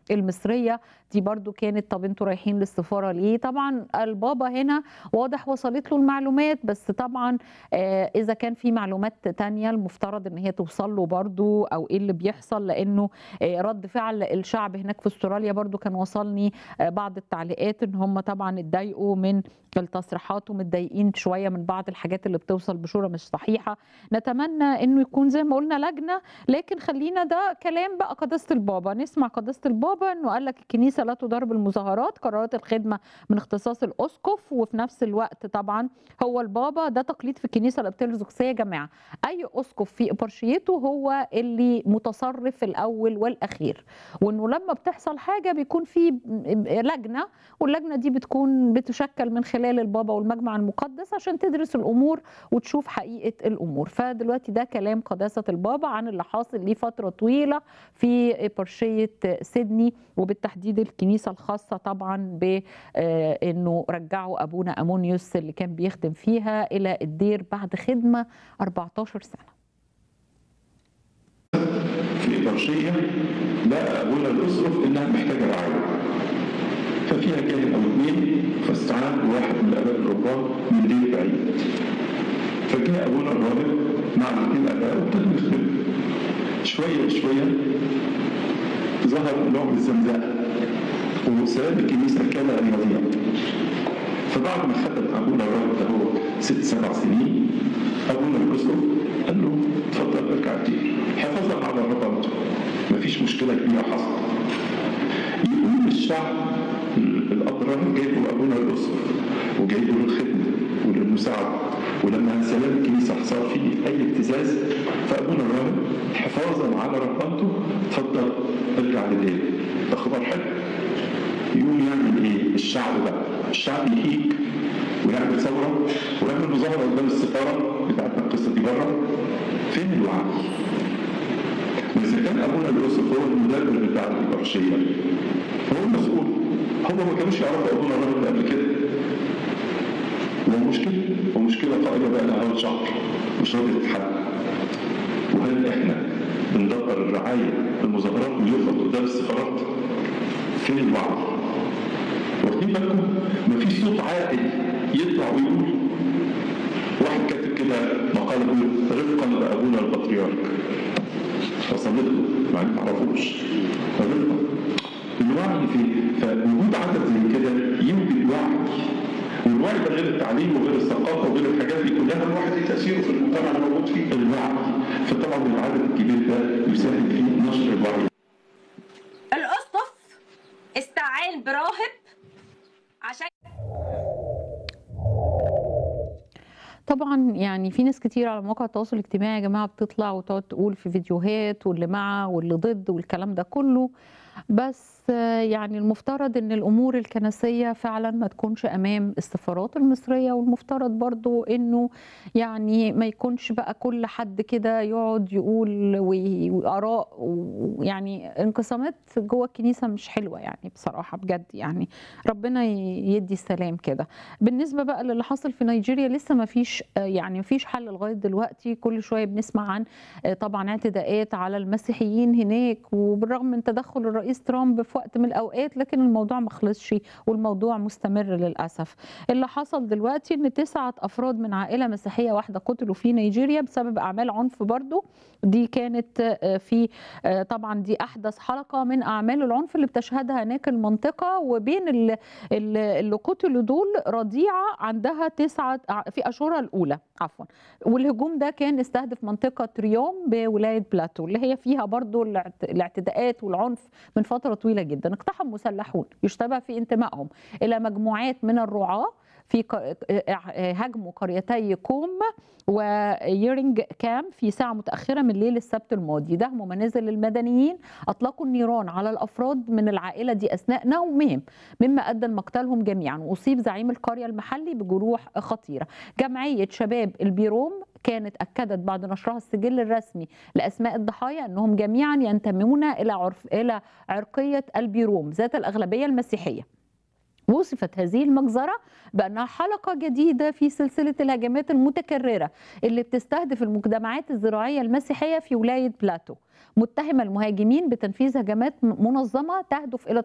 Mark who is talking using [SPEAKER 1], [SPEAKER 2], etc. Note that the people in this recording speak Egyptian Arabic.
[SPEAKER 1] المصريه دي برضو كانت طب انتوا رايحين للسفاره ليه طبعا البابا هنا واضح وصلت له المعلومات بس طبعا آه، اذا كان في معلومات تانية المفترض ان هي توصل له برضو او ايه اللي بيحصل لانه آه، رد فعل الشعب هناك في استراليا برضو كان وصلني آه، بعض التعليقات ان هم طبعا اتضايقوا من التصريحات ومتضايقين شويه من بعض الحاجات اللي بتوصل بصوره مش صحيحه نتمنى انه يكون زي ما قلنا لجنه لكن خلينا ده كلام بقى قداسه البابا نسمع قداسه البابا انه قال لك الكنيسه لا تضار بالمظاهرات قرارات الخدمه من اختصاص الاسقف وفي نفس الوقت طبعا هو البابا ده تقليد في الكنيسه الارثوذكسيه يا جماعه اي اسقف في ابرشيته هو اللي متصرف الاول والاخير وانه لما بتحصل حاجه بيكون في لجنه واللجنه دي بتكون بتشكل من خلال البابا والمجمع المقدس عشان تدرس الامور وتشوف حقيقه الامور فدلوقتي ده كلام قداسه البابا عن اللي حاصل ليه فتره طويله في ابرشيه سيدني وبالتحديد الكنيسه الخاصه طبعا بانه رجعوا ابونا امونيوس اللي كان بيخدم فيها الى الدير بعد خدمه 14 سنه
[SPEAKER 2] في إبرشية لقى أبونا الأسقف إنها محتاجة رعاية ففيها كاهن أو اثنين فاستعان بواحد من الآباء الرهبان من دير بعيد فجاء أبونا الراهب مع الاثنين آباء وابتدوا يخدموا شوية شوية ظهر نوع من الزمزمة وسلام الكنيسة كان أن يضيع فبعد ما خدم أبونا الراهب ده هو ست سبع سنين أبونا الأسقف قال له اتفضل ارجع الدير حفاظا على رقبته مفيش مشكلة كبيرة حصلت يقول الشعب الأضرار جايبوا أبونا الأسقف وجايبوا للخدمة وللمساعدة ولما سلام الكنيسة حصل فيه أي ابتزاز فأبونا الراهب حفاظا على رقبته اتفضل ارجع لدير ده خبر حلو يقوم يعمل ايه؟ الشعب بقى الشعب يهيج ويعمل ثوره ويعمل مظاهره قدام السفاره بتاعتنا القصه دي بره فين الوعي؟ واذا كان ابونا اليوسف هو المدبر بتاع الابرشيه هو المسؤول هم ما كانوش يعرفوا ابونا الراجل ده قبل كده ومشكلة ومشكلة قائمة بقى لها شهر مش راضية تتحل وهل احنا بندبر الرعاية المظاهرات ويفضل قدام السفارات فين الوعي؟ واخدين بالكم؟ مفيش صوت عاقل يطلع ويقول واحد كاتب كده مقال بيقول رفقا لابونا البطريرك وصلت له مع اني ما اعرفوش رفقا الوعي فين؟ فوجود عدد زي كده يوجد وعي والوعي ده غير التعليم وغير الثقافه وغير الحاجات دي كلها الواحد ليه تاثيره في المجتمع اللي موجود فيه الوعي فطبعا العدد الكبير ده يساهم في نشر الوعي
[SPEAKER 3] الاسقف استعان براهب عشان
[SPEAKER 1] طبعا يعني في ناس كتير على مواقع التواصل الاجتماعي يا جماعه بتطلع وتقعد تقول في فيديوهات واللي مع واللي ضد والكلام ده كله بس آه، يعني المفترض ان الامور الكنسيه فعلا ما تكونش امام السفارات المصريه والمفترض برضو انه يعني ما يكونش بقى كل حد كده يقعد يقول وي- واراء ويعني انقسامات جوه الكنيسه مش حلوه يعني بصراحه بجد يعني ربنا ي- يدي السلام كده بالنسبه بقى للي حصل في نيجيريا لسه ما فيش آه، يعني ما فيش حل لغايه دلوقتي كل شويه بنسمع عن آه، طبعا اعتداءات على المسيحيين هناك وبالرغم من تدخل الرئيس ترامب في وقت من الاوقات لكن الموضوع ما خلصش والموضوع مستمر للاسف اللي حصل دلوقتي ان تسعه افراد من عائله مسيحيه واحده قتلوا في نيجيريا بسبب اعمال عنف برضو دي كانت آه، في آه، طبعا دي احدث حلقه من اعمال العنف اللي بتشهدها هناك المنطقه وبين ال- ال- اللي قتلوا دول رضيعه عندها تسعه في اشهرها الاولى عفوا والهجوم ده كان استهدف منطقه ريوم بولايه بلاتو اللي هي فيها برضو الاعت- الاعتداءات والعنف من فتره طويله جدا اقتحم مسلحون يشتبه في انتمائهم الى مجموعات من الرعاه في ق- هاجموا قريتي كوم ويرينج كام في ساعة متأخرة من ليل السبت الماضي دهموا منازل المدنيين أطلقوا النيران على الأفراد من العائلة دي أثناء نومهم مما أدى لمقتلهم جميعا وأصيب زعيم القرية المحلي بجروح خطيرة جمعية شباب البيروم كانت أكدت بعد نشرها السجل الرسمي لأسماء الضحايا أنهم جميعا ينتمون إلى عرف إلى عرقية البيروم ذات الأغلبية المسيحية وصفت هذه المجزرة بأنها حلقة جديدة في سلسلة الهجمات المتكررة اللي بتستهدف المجتمعات الزراعية المسيحية في ولاية بلاتو متهم المهاجمين بتنفيذ هجمات منظمة تهدف إلى